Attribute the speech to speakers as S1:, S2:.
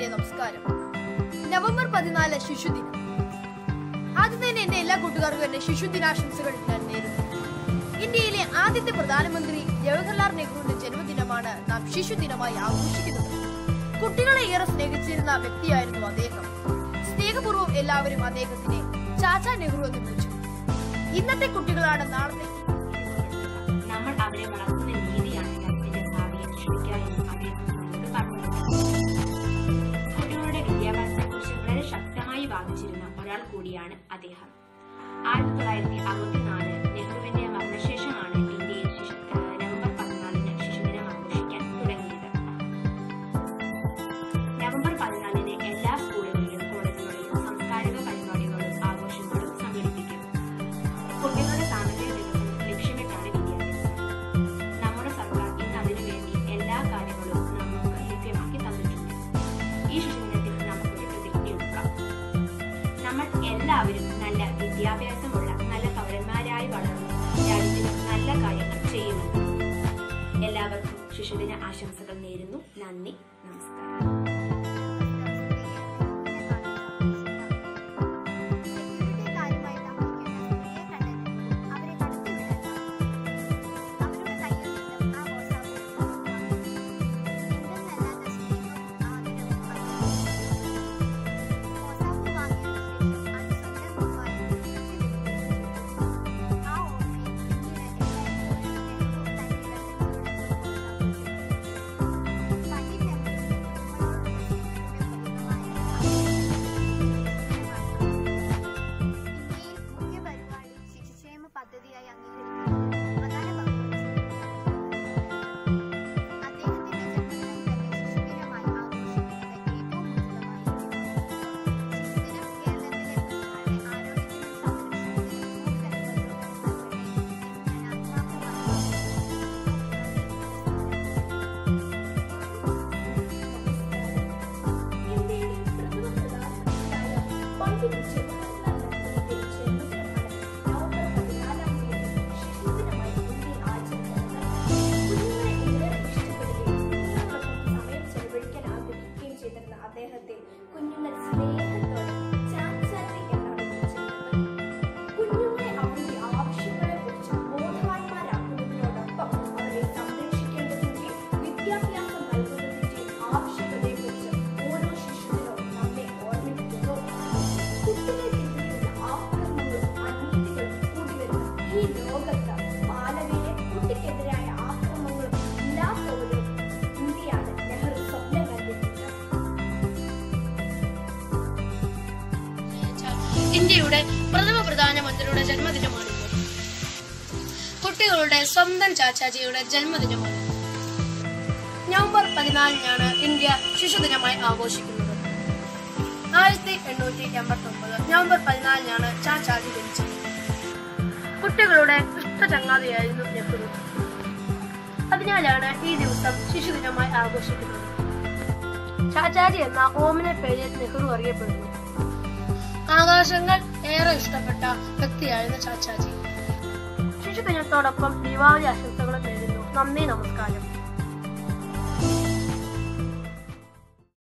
S1: നമസ്കാരം നവംബർ പതിനാല് ശിശുദിനം ആദ്യം തന്നെ എന്റെ എല്ലാ കൂട്ടുകാർക്കും എന്റെ ശിശുദിനാശംസകൾ ഞാൻ നേരുന്നു ഇന്ത്യയിലെ ആദ്യത്തെ പ്രധാനമന്ത്രി ജവഹർലാൽ നെഹ്റുവിന്റെ ജന്മദിനമാണ് നാം ശിശുദിനമായി ആഘോഷിക്കുന്നത് കുട്ടികളെ ഏറെ സ്നേഹിച്ചിരുന്ന വ്യക്തിയായിരുന്നു അദ്ദേഹം സ്നേഹപൂർവ്വം എല്ലാവരും അദ്ദേഹത്തിനെ ചാച്ചാ നെഹ്റു എന്ന് വിളിച്ചു ഇന്നത്തെ കുട്ടികളാണ് നാളത്തെ
S2: നമ്മൾ അവരെ വളർത്തുന്ന രീതിയാണ് ലോകത്തിന്റെ ഭാവിയെ സൃഷ്ടിക്കുക എന്ന് അദ്ദേഹം നമ്മോട് പറഞ്ഞു കുട്ടികളുടെ വിദ്യാഭ്യാസത്തെക്കുറിച്ച് വളരെ ശക്തമായി വാദിച്ചിരുന്ന ഒരാൾ കൂടിയാണ് അദ്ദേഹം ആയിരത്തി തൊള്ളായിരത്തി അറുപത്തിനാല് നെഹ്റുവിന്റെ മരണശേഷമാണ് ഇന്ത്യയിൽ ശിശു ഏഹ് നവംബർ പതിനാലിന് ശിശുദിനം ആഘോഷിക്കാൻ തുടങ്ങിയത് നവംബർ പതിനാലിന് എല്ലാ സ്കൂളുകളിലും കോളേജുകളിലും സാംസ്കാരിക പരിപാടികളും ആഘോഷങ്ങളും സംഘടിപ്പിക്കും കുട്ടികളുടെ സാമൂഹിക വികസനം ലക്ഷ്യമിട്ടാണ് വിദ്യാഭ്യാസം നമ്മുടെ സർക്കാർ ഇന്ന് അതിനു വേണ്ടി എല്ലാ കാര്യങ്ങളും നമുക്ക് ലഭ്യമാക്കി തന്നിട്ടുണ്ട് ഈ ശിശുദിനത്തിൽ നമുക്കൊരു പ്രതിജ്ഞ എടുക്കാം നമ്മൾ എല്ലാവരും നല്ല വിദ്യാഭ്യാസമുള്ള നല്ല പൗരന്മാരായി വളർന്ന് രാജ്യത്തിന് നല്ല കാര്യങ്ങൾ ചെയ്യുമെന്ന് എല്ലാവർക്കും ശിശുദിന ആശംസകൾ നേരുന്നു നന്ദി നമസ്കാരം
S3: ഇന്ത്യയിൽ മുഖ്യ പരിപാടി ശിശുക്ഷേമ പദ്ധതിയായി അംഗീകരിക്കുന്നത് പ്രധാന പങ്ക് അദ്ദേഹത്തിന്റെ ജന്മദിനം തന്നെ ശിശുദിനമായി ആഘോഷിക്കുന്നത് ഏറ്റവും ഉചിതമായിരിക്കുന്നു ശിശുദിനം കേരളത്തിലെ കുട്ടികളുടെ ആരോഗ്യത്തിനും സംരക്ഷണത്തിനും കൂടുതൽ പ്രചോദനം നൽകട്ടെ എന്ന് ഞാൻ ആത്മാർത്ഥമായി
S4: ഇന്ത്യയുടെ പ്രഥമ പ്രധാനമന്ത്രിയായ പണ്ഡിറ്റ് ജവഹർലാൽ നെഹ്റുവിന്റെ ജന്മദിനമാണ് നവംബർ പതിനാലാം തീയതി ശിശുദിനമായി ഇന്ത്യയിൽ ആചരിക്കുന്നത്. കുഞ്ഞുങ്ങളെ ഏറെ ഇഷ്ടപ്പെടുകയും കുഞ്ഞുങ്ങളോടൊപ്പം സമയം ചെലവഴിക്കാൻ ആഗ്രഹിക്കുകയും ചെയ്തിരുന്ന അദ്ദേഹത്തെ കുഞ്ഞുങ്ങൾ സ്നേഹത്തോടെ ചാച്ചാജി എന്നാണ് വിളിച്ചിരുന്നത്. കുഞ്ഞുങ്ങളെ അവരുടെ ആവശ്യങ്ങളെക്കുറിച്ച് ബോധവാന്മാരാക്കുന്നതിനോടൊപ്പം അവരെ സംരക്ഷിക്കേണ്ടതിന്റെ വിദ്യാഭ്യാസം നൽകുന്നതിന്റെ ആവശ്യകതയെക്കുറിച്ച് ഓരോ ശിശുവിനും നമ്മെ ഓർമ്മിപ്പിക്കുന്നു കുട്ടികൾക്കെതിരെയുള്ള ആക്രമണങ്ങളും അനീതികളും കൂടി വരുന്ന ഈ ലോകത്ത് മാനവീയ കുട്ടിക്കെതിരായ ആക്രമണങ്ങളും ഇല്ലാത്ത ഒരു ഇന്ത്യയാണ് നെഹ്റു സ്വപ്നം കണ്ടിരുന്നത്
S5: ഇന്ത്യയുടെ പ്രഥമ പ്രധാനമന്ത്രിയുടെ ജന്മദിനമാണിത് കുട്ടികളുടെ സ്വന്തം ചാച്ചാജിയുടെ ജന്മദിനമാണ് നവംബർ പതിനാലിനാണ് ഇന്ത്യ ശിശുദിനമായി ആഘോഷിക്കുന്നത് ആയിരത്തി എണ്ണൂറ്റി എൺപത്തി ഒമ്പത് നവംബർ പതിനാലിനാണ് ചാച്ചാജി ജനിച്ചത് കുട്ടികളുടെ ഇഷ്ടചങ്ങാതിയായിരുന്നു നെഹ്റു അതിനാലാണ് ഈ ദിവസം ശിശുദിനമായി ആഘോഷിക്കുന്നത് ചാച്ചാജി എന്ന ഓമന പേരിൽ നെഹ്റു അറിയപ്പെടുന്നു ആകാശങ്ങൾ ഏറെ ഇഷ്ടപ്പെട്ട വ്യക്തിയായിരുന്നു ചാച്ചാജി ശിശുദിനത്തോടൊപ്പം ദീപാവലി ആശംസകളും നേരുന്നു നന്ദി നമസ്കാരം